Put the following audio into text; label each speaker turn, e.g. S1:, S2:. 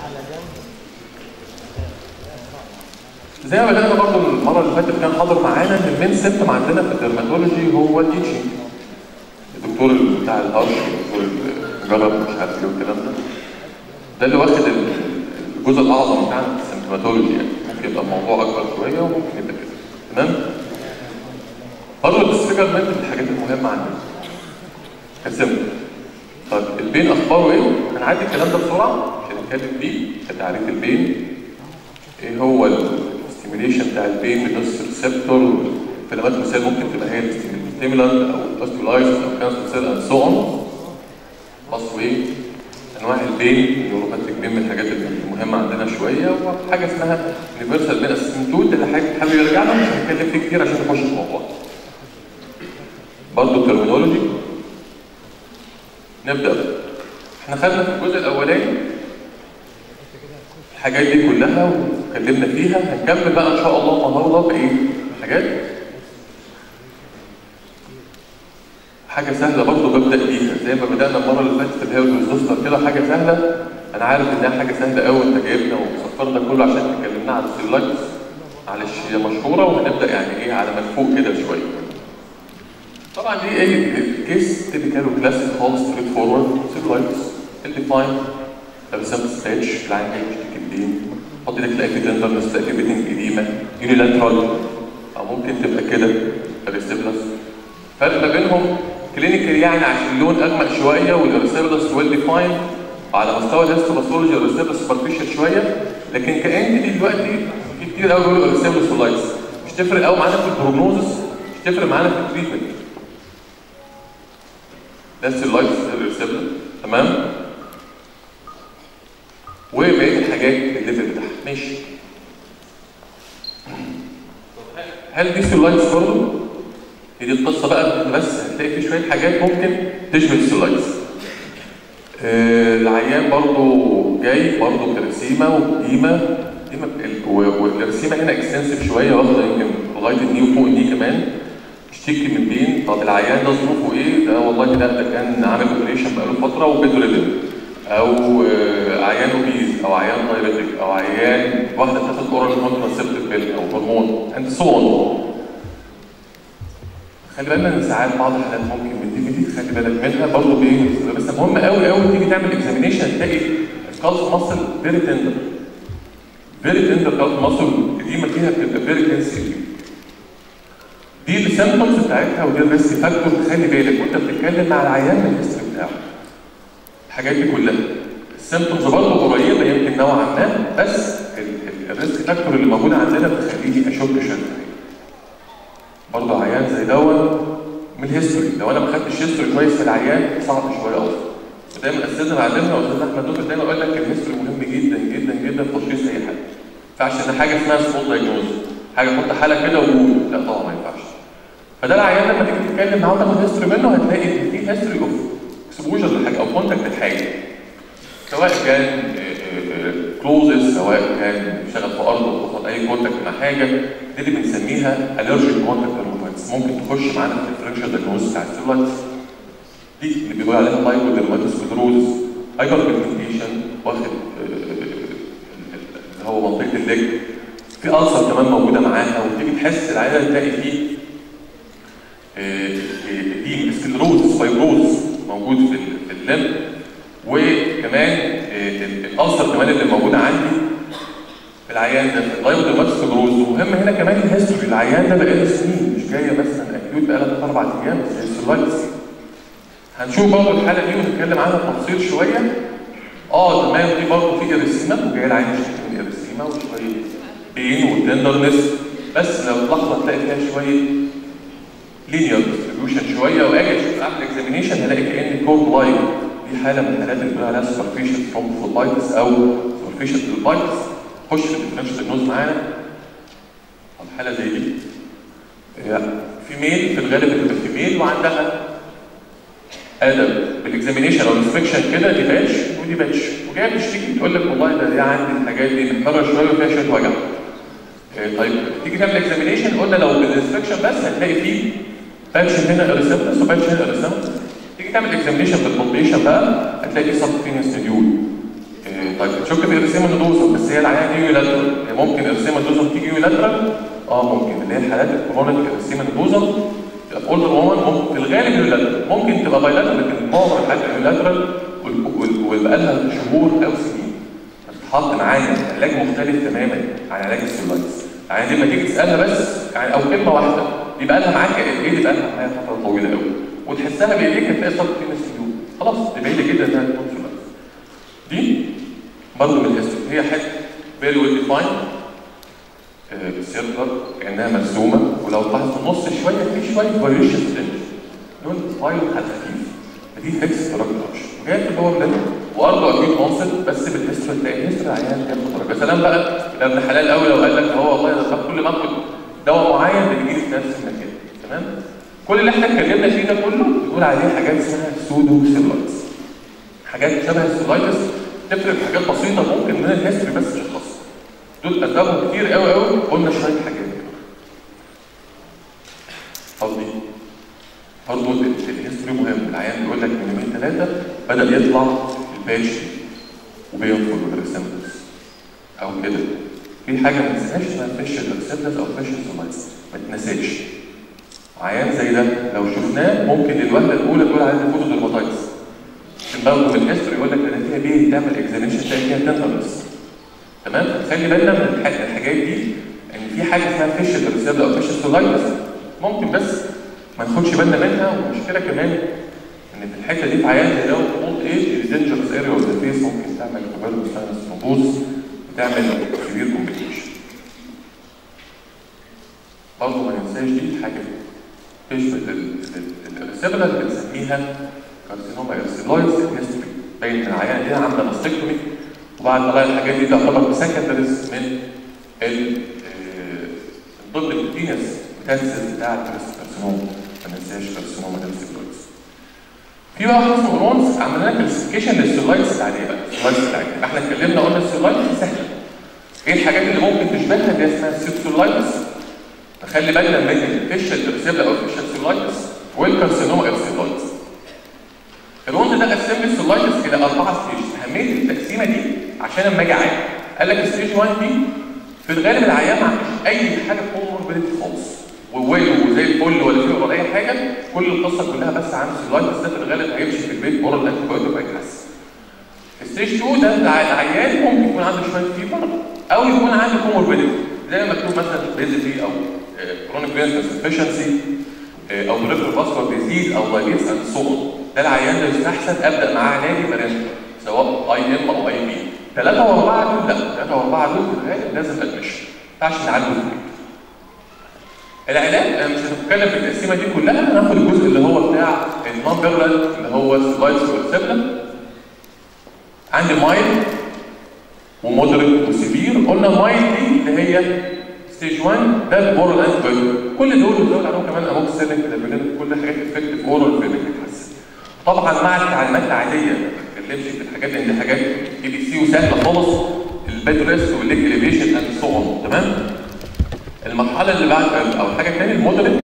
S1: زي ما بدأنا برضه المرة اللي فاتت كان حاضر معانا ان المين سيستم عندنا في الدرماتولوجي هو التيتشنج الدكتور بتاع الهرش الدكتور الجرب مش عارف ايه والكلام ده ده اللي واخد الجزء الاعظم بتاع السيمتوماتولوجي يعني ممكن يبقى الموضوع اكبر شويه وممكن يبقى كده تمام برضه الديسفيجرمنت من الحاجات المهمه عندنا كسمت طيب البين اخباره ايه؟ هنعدي الكلام ده بسرعه عشان نتكلم فيه كتعريف البين ايه هو الستيميليشن بتاع البين بنص ريسبتور كلمات مثال ممكن تبقى هي الستيمولانت او الاستولايزر او كانسر سيل اند سو اون بس وايه انواع البين النيوروباتيك بين من الحاجات المهمه عندنا شويه وحاجه اسمها يونيفرسال بين اسيمتوت اللي حابب يرجع لها مش هنتكلم فيه كتير عشان نخش في الموضوع برضه الترمينولوجي نبدا احنا خدنا في الجزء الاولاني الحاجات دي كلها واتكلمنا فيها هنكمل بقى ان شاء الله النهارده بايه؟ حاجات حاجه سهله برضه ببدا بيها زي ما بدانا المره اللي فاتت اللي هي الريزوستر كده حاجه سهله انا عارف انها حاجه سهله قوي انت جايبنا وسفرنا كله عشان تكلمنا عن السيلايتس معلش هي مشهوره وهنبدا يعني ايه على منفوق كده شويه طبعا دي ايه كيس تيبيكال وكلاسيك خالص ستريت فورورد سيلايتس الديفاين ريسبت ستيتش العين جاي بيشتكي بدين حط ايدك تلاقي في تندرنس تلاقي في بيتنج قديمه يونيلاترال او ممكن تبقى كده الريسبلس فرق ما بينهم كلينيكال يعني عشان اللون اغمق شويه والريسبلس ويل ديفايند وعلى مستوى الهيستوباثولوجي الريسبلس سوبرفيشال شويه لكن كانتي دلوقتي في كتير قوي بيقولوا الريسبلس ولايتس مش تفرق قوي معانا في البروجنوزس مش تفرق معانا في التريتمنت ده السيلايتس الريسبلس تمام وبقيه الحاجات الليفل بتاعها ماشي هل دي سيلايتس برضه؟ هي دي القصه بقى بس هتلاقي في شويه حاجات ممكن تشبه السيلايتس آه العيان برضه جاي برضه كرسيمه وقديمه والرسيمه هنا اكستنسيف شويه واخده يمكن لغايه الني وفوق الني كمان اشتكي من بين طب العيان ده ظروفه ايه؟ ده والله ده ده كان عامل اوبريشن بقاله فتره وبيته ليفل او عيان اوبيز او عيان دايبيتك او عيان واحده بتاخد اورال كونتراسيبتيف بيل او هرمون اند سو اون خلي بالنا ان ساعات بعض الحالات ممكن من دي دي تخلي بالك منها برضه بين بس مهم قوي قوي تيجي تعمل اكزامينيشن تلاقي الكالس ماسل فيري تندر فيري تندر كالس ماسل دي ما فيها بتبقى فيري تنسيف دي السيمبتومز بتاعتها ودي الريسك فاكتور خلي بالك وانت بتتكلم مع العيان من الهيستوري بتاعه الحاجات دي كلها السيمبتومز برضه قريبه يمكن نوعا ما بس الريسك فاكتور اللي موجوده عندنا بتخليني اشك شويه برضه عيان زي دوت من الهيستوري لو انا ما خدتش هيستوري كويس في العيان صعب شويه قوي ودايما استاذنا بعلمنا واستاذ احمد دكتور دايما يقول لك الهيستوري مهم جدا جدا جدا في تشخيص اي حاجه ما ينفعش ان حاجه اسمها سمول دايجنوز حاجه حط حاله كده وقول لا طبعا ما ينفعش فده العيان لما تيجي تتكلم معاه وتاخد هيستوري منه هتلاقي ان في هيستوري اوف اكسبوجر لحاجه او كونتاكت لحاجه سواء كان كلوزز سواء كان شغل في ارض وحصل اي كونتاكت مع حاجه دي اللي بنسميها الرجيك كونتاكت ديرماتايتس ممكن تخش معانا في الديفرنشال دايجنوز بتاع السيلولايتس دي اللي بيقول عليها لايكو ديرماتوسكلروز هايبر بيجمنتيشن واخد اللي هو منطقه الليج في ألسر كمان موجوده معاها وتيجي تحس العيان تلاقي فيه دي سكلروز فايبروز موجود في في اللب وكمان الألسر كمان اللي موجوده عندي في العيان ده في اللايف ديرماتوسكلروز ومهم هنا كمان الهيستوري العيان ده بقاله سنين مش جايه مثلا اكيوت بقالها ثلاث اربع ايام زي السيلايتس هنشوف برضه الحاله دي ونتكلم عنها بتفصيل شويه اه تمام دي برضه في ارسيما وجاي العيان يشتكي من ارسيما وشويه بين وتندرنس بس لو تلاحظ هتلاقي فيها شويه لينير ديستريبيوشن شويه واجي اشوف اعمل اكزامينيشن هلاقي كان كورد لاين دي حاله من الحالات اللي بنقول عليها سوبرفيشال ثرومبوفلايتس او سوبرفيشال تلبايتس خش في الديفرنشال ديجنوز معانا طب حاله زي دي في ميل في الغالب بتبقى في ميل وعندها ادم بالاكزامينيشن او الانسبكشن كده دي باتش ودي باتش وجايه بتشتكي تقول لك والله ده دي عندي الحاجات دي محتاجه شويه وفيها شويه وجع طيب تيجي تعمل اكزامينيشن قلنا لو بالانسبكشن بس هتلاقي فيه باتش هنا ارسمتس وباتش هنا ارسمتس تيجي تعمل اكزامينيشن بالبوبيشن بقى هتلاقي سبكتينيوس نديول طيب تشك في ارسيما نودوزم بس هي العيان دي يولاترال هي ممكن ارسيما نودوزم تيجي يولاترال اه ممكن اللي هي حالات الكرونيك ارسيما نودوزم تبقى في اولدر وومن ممكن في الغالب يولاترال ممكن تبقى بايلاترال لكن معظم الحالات يولاترال ويبقى لها شهور او سنين بتتحط معايا علاج مختلف تماما عن علاج السيلايتس يعني لما تيجي تسالها بس يعني او كلمه واحده دي بقى لها معاك ايه دي بقى لها معايا فتره طويله قوي وتحسها بايديك هتلاقي صوت في ناس خلاص دي بعيده جدا انها تكون سيلايتس دي برضه من الهيستوري هي حته فيري ويل ديفايند سيركلر كانها مرسومه ولو تلاحظ في النص شويه في شويه فاريشن ستينج لون سبايل على خفيف فدي فيكس درجه رش وجايه في اللور ليفل وارضه اكيد اونست بس بالهيستوري تلاقي الهيستوري عيان ياخد درجه سلام بقى ده ابن حلال قوي لو قال لك هو والله انا كل ما اخد دواء معين بيجي لي في نفس المكان تمام كل اللي احنا اتكلمنا فيه ده كله بيقول عليه حاجات اسمها سودو سيلايتس حاجات شبه السيلايتس تفرق في حاجات بسيطه ممكن من الهيستوري بس تشخصها دول اسبابهم كتير قوي قوي قلنا شويه حاجات قصدي برضه الهيستوري مهم العيان بيقول لك من يومين ثلاثه بدا يطلع الباتش وبينفض بالريسمبلس او كده في حاجه ما تنساهاش اسمها فيشل ريسبتس او فيشل سومايتس ما تنساش عيان زي ده لو شفناه ممكن الوهله الاولى تقول عليه فوتو ديرماتايتس لكن برضه في الهيستوري يقول لك انا فيها بيه تعمل اكزامينشن تلاقي فيها تندرنس تمام خلي بالنا من الحاجات دي ان في حاجه اسمها فيشل ريسبتس او فيشل سولايتس ممكن بس ما ناخدش بالنا منها والمشكله كمان ان في الحته دي في عيان زي ده اولد ايج الدينجرس اريا اوف ذا فيس ممكن تعمل كوبيرو ساينس ثرومبوز وتعمل سيفير كومبليكيشن برضه ما ننساش دي حاجه تشبه الريسبلة اللي بنسميها كارسينوما ارسيلويدز الهيستوري باين ان العيان دي عامله ماستكتومي وبعد ما غير الحاجات دي تعتبر سكندريز من ال ضمن الكوتينس بتنزل بتاع الكارسينوما ما ننساش كارسينوما ارسيلويدز في بقى قسم هرمونز عملنا لنا كلاسيفيكيشن للسيلايتس العاديه بقى السيلايتس العاديه احنا اتكلمنا قلنا السيلايتس سهله ايه الحاجات اللي ممكن تشبهها اللي هي اسمها السيبسولايتس نخلي بالنا من الفيشل ارسيبلا او الفيشل سيلايتس والكارسينوما ارسيلايتس الوند ده قسم لي السيلايتس الى اربعه ستيج اهميه التقسيمه دي عشان اما اجي اعالج قال لك ستيج 1 دي في الغالب العيان ما عندوش اي حاجه كوموربيديتي خالص وزي الفل ولا فيه ولا اي حاجه كل القصه كلها بس عن السيلايتس ده في الغالب هيمشي في البيت بره الانتي بايوتيك وهيتحسن ستيج 2 ده العيان ممكن يكون عنده شويه فيبر او يكون عنده كوموربيديتي زي ما مكتوب مثلا بيزيتي او كرونيك فينس انفشنسي او بريفر فاسكولار ديزيز او دايبيتس اند سو ده العيان ده يستحسن ابدا معاه علاجي برينتر سواء اي ام او اي بي ثلاثه واربعه دول لا ثلاثه واربعه دول في الغالب لازم ادمشن ما ينفعش نعالجه في البيت العلاج انا مش هنتكلم في التقسيمه دي كلها هناخد الجزء اللي هو بتاع النون فيرولنت اللي هو سلايدز والسبلم عندي مايل ومودريت وسيفير قلنا مايل دي اللي هي ستيج 1 ده الاورال انتي كل دول بنزود عليهم كمان اموكسيلين كل حاجات افكتيف اورال في انك تتحسن طبعا مع التعليمات العاديه ما بتكلمش في الحاجات اللي دي حاجات اي بي سي وسهله خالص البيد ريست والليج اليفيشن اند سو تمام المرحله اللي بعد او الحاجه الثانيه المودريت